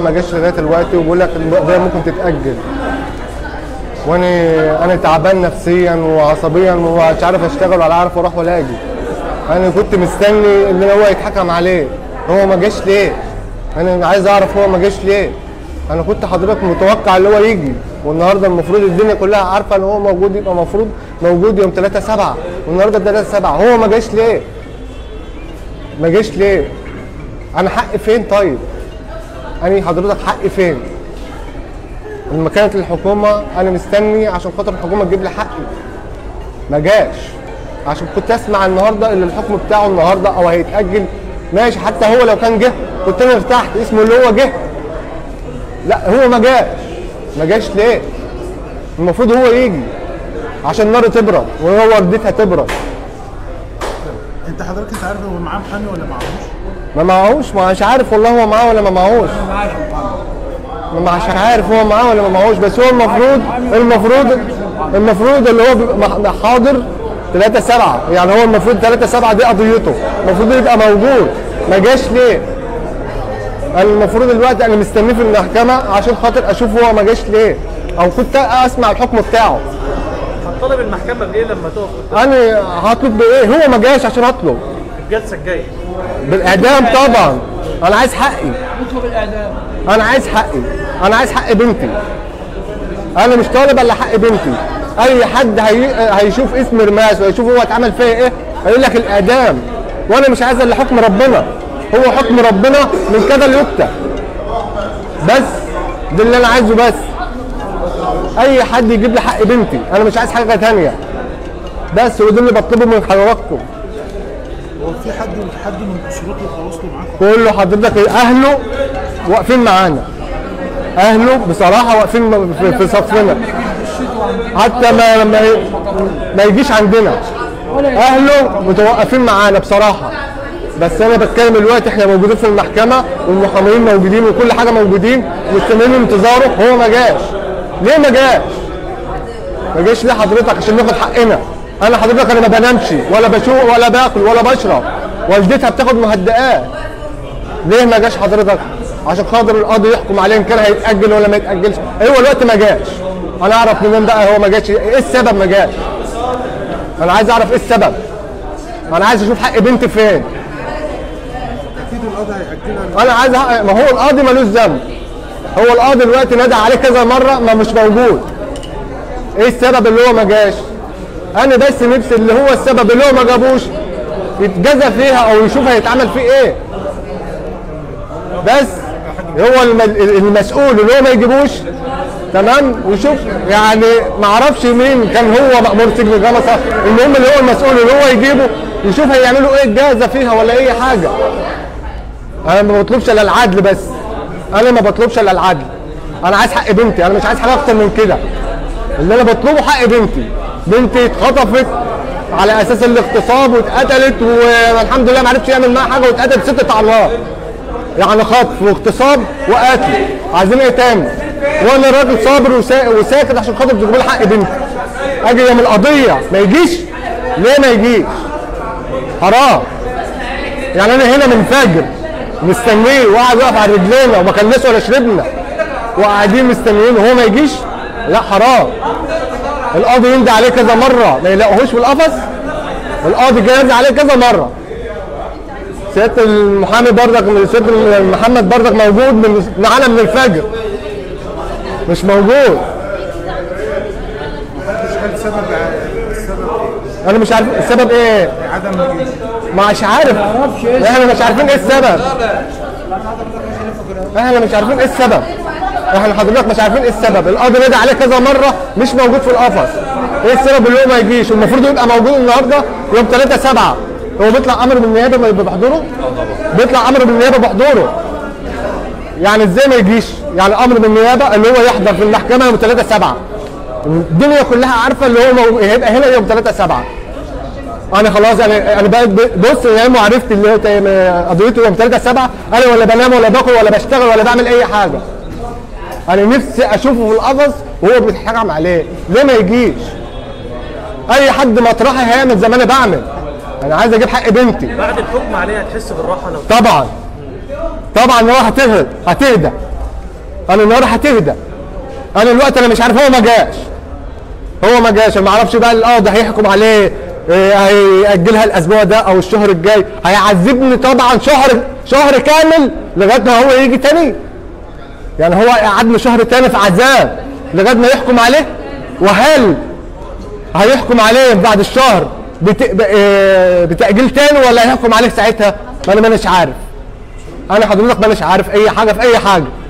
ما جاش لغايه دلوقتي وبيقول لك القضيه ممكن تتاجل وانا انا تعبان نفسيا وعصبيا ومش عارف اشتغل ولا عارف اروح ولا اجي انا كنت مستني ان هو يتحكم عليه هو ما جاش ليه انا عايز اعرف هو ما جاش ليه انا كنت حضرتك متوقع ان هو يجي والنهارده المفروض الدنيا كلها عارفه ان هو موجود يبقى المفروض موجود يوم 3 7 والنهارده 3 7 هو ما جاش ليه ما جاش ليه انا حقي فين طيب انا حضرتك حقي فين لما كانت الحكومه انا مستني عشان خاطر الحكومه تجيب لي حقي ما جاش عشان كنت اسمع النهارده ان الحكم بتاعه النهارده او هيتاجل ماشي حتى هو لو كان جه كنت انا ارتحت اسمه اللي هو جه لا هو ما جاش ما جاش ليه المفروض هو يجي عشان النار تبرد وهو وردتها تبرد انت حضرتك انت عارف هو معاه محامي ولا معهوش؟ ما معهوش ما مش عارف والله هو معاه ولا ما معهوش ما مش عارف هو معاه ولا ما معهوش بس هو المفروض المفروض المفروض اللي هو بيبقى مح- حاضر 3 7 يعني هو المفروض 3 7 دي قضيته المفروض يبقى موجود ما جاش ليه انا المفروض دلوقتي انا مستنيه في المحكمه عشان خاطر اشوف هو ما جاش ليه او كنت اسمع الحكم بتاعه هتطالب المحكمه بايه لما تقف قدام انا هطلب بايه هو ما جاش عشان اطلب الجلسه الجايه بالاعدام طبعا انا عايز حقي نطلب الاعدام انا عايز حقي انا عايز حق بنتي انا مش طالب الا حق بنتي اي حد هي... هيشوف اسم رماس ويشوف هو اتعمل فيا ايه هيقول لك الاعدام وانا مش عايز الا حكم ربنا هو حكم ربنا من كذا ليكتب بس ده اللي انا عايزه بس اي حد يجيب لي حق بنتي انا مش عايز حاجه تانية بس وده اللي بطلبه من حضراتكم هو في حد حد من اسرته تواصلوا معاك كله حضرتك اهله واقفين معانا اهله بصراحه واقفين في, في صفنا حتى ما ما, ما يجيش عندنا اهله متوقفين معانا بصراحه بس انا بتكلم دلوقتي احنا موجودين في المحكمه والمحامين موجودين وكل حاجه موجودين مستنيين انتظاره هو ما جاش ليه ما جاش ما جاش ليه حضرتك عشان ناخد حقنا انا حضرتك انا ما بنامش ولا بشوق ولا باكل ولا بشرب والدتها بتاخد مهدئات ليه ما جاش حضرتك عشان خاطر القاضي يحكم عليه ان كان هيتاجل ولا ما يتاجلش هو الوقت ما جاش انا اعرف منين بقى هو ما جاش ايه السبب ما جاش انا عايز اعرف ايه السبب انا عايز اشوف حق بنتي فين اكيد القاضي هيأجلها انا عايز حق ما هو القاضي ملوش ذنب هو القاضي دلوقتي نادى عليه كذا مره ما مش موجود ايه السبب اللي هو ما جاش انا بس نفسي اللي هو السبب اللي هو ما جابوش يتجازى فيها او يشوف هيتعمل فيه ايه بس هو الم- المسؤول اللي هو ما يجيبوش تمام ويشوف يعني ما اعرفش مين كان هو مأمور سجن جمصة المهم اللي هو المسؤول اللي هو يجيبه يشوف هيعملوا ايه الجازة فيها ولا اي حاجة انا ما بطلبش الا العدل بس انا ما بطلبش الا العدل انا عايز حق بنتي انا مش عايز حاجه اكتر من كده اللي انا بطلبه حق بنتي بنتي اتخطفت على اساس الاغتصاب واتقتلت والحمد لله ما عرفش يعمل معاها حاجه واتقتلت ست طعنات يعني خطف واغتصاب وقتل عايزين ايه تاني وانا راجل صابر وسا- وساكت عشان خاطر تجيب لي حق بنتي اجي يوم القضيه ما يجيش ليه ما يجيش حرام يعني انا هنا من فجر مستنيه وقاعد واقف على رجلينا وما كلناش ولا شربنا وقاعدين مستنيين وهو ما يجيش لا حرام القاضي يندى عليه كذا مره ما يلاقوهوش في القفص القاضي جاي عليه كذا مره سياده المحامي بردك سياده محمد بردك موجود من معانا من الفجر مش موجود مش هل سبب السبب ايه؟ انا مش عارف السبب ايه عدم مجيء مش عارف احنا مش عارفين ايه السبب احنا مش عارفين ايه السبب احنا حضرتك مش عارفين ايه السبب القاضي نادى عليه كذا مره مش موجود في القفص ايه السبب اللي هو ما يجيش والمفروض يبقى موجود النهارده يوم 3 7 هو بيطلع امر من النيابه ما يبقى بحضوره بيطلع امر من النيابه بحضوره يعني ازاي ما يجيش يعني امر من النيابه اللي هو يحضر في المحكمه يوم 3 7 الدنيا كلها عارفه اللي هو مو- هيبقى هنا يوم 3 7 انا خلاص انا انا بقيت ب- بص يا اما عرفت اللي هو تا- قضيته يوم 3 7 انا ولا بنام ولا باكل ولا بشتغل ولا بعمل اي حاجه انا نفسي اشوفه في القفص وهو بيتحكم عليه ليه ما يجيش اي حد مطرحي هيعمل زي ما انا بعمل انا عايز اجيب حق بنتي بعد الحكم عليه هتحس بالراحه لو طبعا طبعا هو هتهدى هتهدى انا النهارده هتهدى انا الوقت انا مش عارف هو ما جاش هو ما جاش أنا ما اعرفش بقى القاضي هيحكم عليه إيه، هيأجلها الاسبوع ده او الشهر الجاي هيعذبني طبعا شهر شهر كامل لغايه ما هو يجي تاني يعني هو قعدنا شهر تاني في عذاب لغايه ما يحكم عليه وهل هيحكم عليه بعد الشهر بت... ب... آه، بتأجيل تاني ولا هيحكم عليه ساعتها؟ ما انا مانيش عارف. انا حضرتك مانيش عارف اي حاجه في اي حاجه.